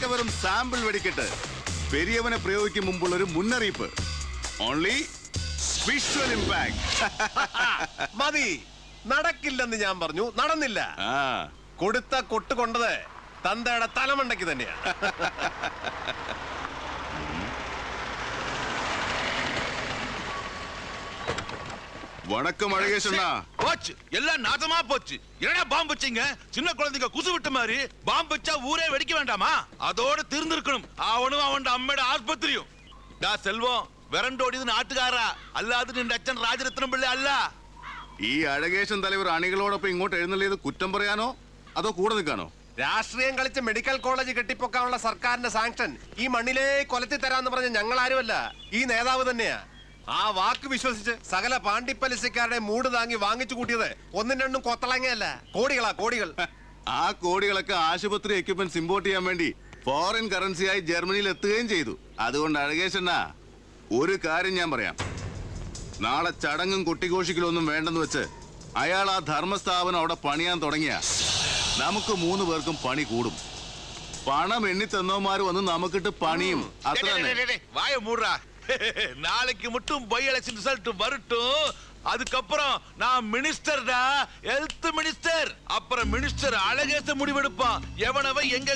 ഇതൊക്കെ വെറും സാമ്പിൾ വെടിക്കെട്ട് പെരിയവനെ പ്രയോഗിക്കും മുമ്പുള്ള ഒരു മുന്നറിയിപ്പ് ഓൺലി വിഷ്വൽ ഇമ്പാക്ട് മതി നടക്കില്ലെന്ന് ഞാൻ പറഞ്ഞു നടന്നില്ല ആ കൊടുത്ത കൊട്ട് കൊണ്ടത് തന്തയുടെ തലമണ്ടയ്ക്ക് തന്നെയാ வணக்கம் அழகேஷண்ணா போச்சு எல்லாம் நாசமா போச்சு என்னடா பாம்பு வச்சீங்க சின்ன குழந்தைங்க குசு விட்ட மாதிரி பாம்பு வச்சா ஊரே வெடிக்க வேண்டாமா அதோட திருந்திருக்கணும் அவனும் அவன் அம்மோட ஆஸ்பத்திரியும் டா செல்வம் விரண்டோடியது നാട്ടുകാരാ അല്ലാതെ നിന്റെ അച്ഛൻ രാജരത്നം പിള്ള അല്ല ഈ അഴകേശൻ തലവർ അണികളോടൊപ്പം ഇങ്ങോട്ട് എഴുന്നള്ളിയത് കുറ്റം പറയാനോ അതോ കൂടെ നിൽക്കാനോ രാഷ്ട്രീയം കളിച്ച് മെഡിക്കൽ കോളേജ് കെട്ടിപ്പൊക്കാനുള്ള സർക്കാരിന്റെ സാങ്ഷൻ ഈ മണ്ണിലേ കൊലത്തി തരാന്ന് പറഞ്ഞ ഞങ്ങൾ ആരുമല്ല ഈ നേതാവ് തന്നെയാ ആ വാക്ക് വിശ്വസിച്ച് സകല പാണ്ഡിപ്പലിശക്കാരുടെ മൂട് താങ്ങി വാങ്ങിച്ചു കൂട്ടിയത് ഒന്നും രണ്ടും കൊത്തളങ്ങയല്ല കോടികളാ കോടികൾ ആ കോടികളൊക്കെ ആശുപത്രി എക്യുപ്മെന്റ് ഇമ്പോർട്ട് ചെയ്യാൻ വേണ്ടി ഫോറിൻ കറൻസിയായി ജർമ്മനിയിൽ എത്തുകയും ചെയ്തു അതുകൊണ്ട് അഴകേശണ്ണ ഒരു കാര്യം ഞാൻ പറയാം നാളെ ചടങ്ങും കൊട്ടിഘോഷിക്കലും ഒന്നും വേണ്ടെന്ന് വെച്ച് അയാൾ ആ ധർമ്മസ്ഥാപനം അവിടെ പണിയാൻ തുടങ്ങിയ നമുക്ക് മൂന്ന് പേർക്കും പണി കൂടും പണം എണ്ണി തന്നവന്മാര് വന്ന് നമുക്കിട്ട് പണിയും അത്ര டேய், തന്നെ டேய், டேய், டேய், வாய மூடுறா நாளைக்கு மட்டும் பை எலெக்ஷன் ரிசல்ட் வரட்டும் அதுக்கப்புறம் நான் மினிஸ்டர்டா ஹெல்த் மினிஸ்டர் அப்புறம் மினிஸ்டர் அழகேச முடிவெடுப்பான் எவனவன் எங்க